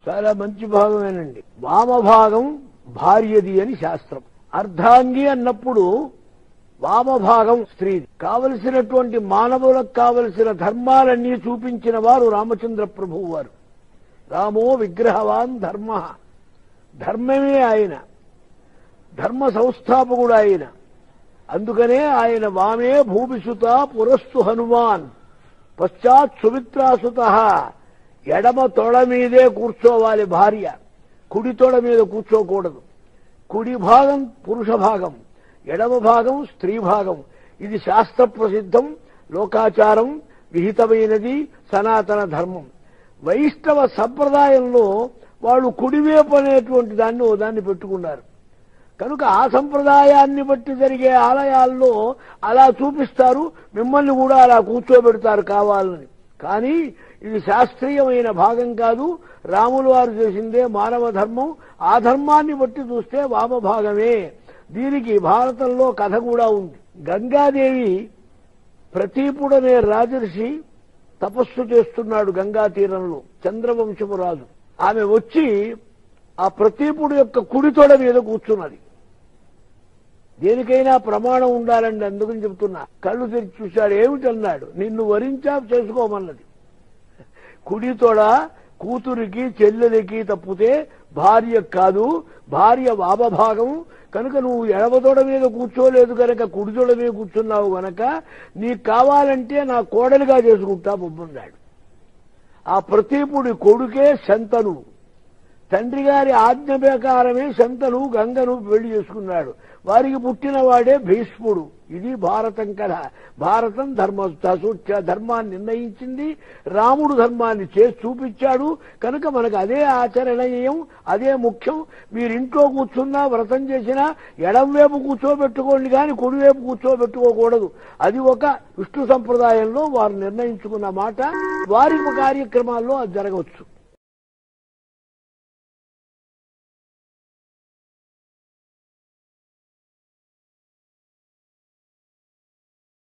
చాలా మంచి భాగమేనండి వామభాగం భార్యది అని శాస్త్రం అర్ధాంగి అన్నప్పుడు వామభాగం స్త్రీది కావలసినటువంటి మానవులకు కావలసిన ధర్మాలన్నీ చూపించిన వారు రామచంద్ర ప్రభువు వారు రామో విగ్రహవాన్ ధర్మ ధర్మమే ఆయన ధర్మ సంస్థాపకుడు ఆయన అందుకనే ఆయన వామే భూమిసుత పురస్సు హనుమాన్ పశ్చాత్ సుమిత్రాసుత ఎడమ తొడ మీదే కూర్చోవాలి భార్య కుడి తొడ మీద కూర్చోకూడదు కుడి భాగం పురుష భాగం ఎడమ భాగం స్త్రీ భాగం ఇది శాస్త్ర ప్రసిద్ధం లోకాచారం విహితమైనది సనాతన ధర్మం వైష్ణవ సంప్రదాయంలో వాళ్ళు కుడివైపు అనేటువంటి దాన్ని ఓ దాన్ని పెట్టుకున్నారు కనుక ఆ సంప్రదాయాన్ని బట్టి జరిగే ఆలయాల్లో అలా చూపిస్తారు మిమ్మల్ని కూడా అలా కూర్చోబెడతారు కావాలని కానీ ఇది శాస్త్రీయమైన భాగం కాదు రాములు వారు చేసిందే మానవ ధర్మం ఆ ధర్మాన్ని బట్టి చూస్తే వామభాగమే దీనికి భారతంలో కథ కూడా ఉంది గంగాదేవి ప్రతీపుడనే రాజర్షి తపస్సు చేస్తున్నాడు గంగా తీరంలో చంద్రవంశపు రాజు ఆమె వచ్చి ఆ ప్రతీపుడు యొక్క కుడితోడ మీద కూర్చున్నది దేనికైనా ప్రమాణం ఉండాలండి అందుకని చెప్తున్నా కళ్ళు తెరిచి చూశాడు ఏమిటన్నాడు నిన్ను వరించా చేసుకోమన్నది కుడితోడ కూతురికి చెల్లెలికి తప్పితే భార్య కాదు భార్య వామభాగం కనుక నువ్వు ఎడమతోడ మీద కూర్చోలేదు కనుక కుడితోడ మీద కూర్చున్నావు గనక నీకు కావాలంటే నా కోడలిగా చేసుకుంటా బొమ్మన్నాడు ఆ ప్రతీపుడి కొడుకే శంతను తండ్రి గారి ఆజ్ఞ ప్రకారమే శంతను గంగను పెళ్లి చేసుకున్నాడు వారికి పుట్టిన వాడే భీష్ముడు ఇది భారతం కథ భారతం ధర్మ సూచ్య ధర్మాన్ని నిర్ణయించింది రాముడు ధర్మాన్ని చేసి చూపించాడు కనుక మనకు అదే ఆచరణీయం అదే ముఖ్యం మీరు ఇంట్లో కూర్చున్నా వ్రతం చేసినా ఎడం వైపు కూర్చోబెట్టుకోండి కానీ కుడివైపు కూర్చోబెట్టుకోకూడదు అది ఒక విష్ణు సంప్రదాయంలో వారు నిర్ణయించుకున్న మాట వారి కార్యక్రమాల్లో అది జరగవచ్చు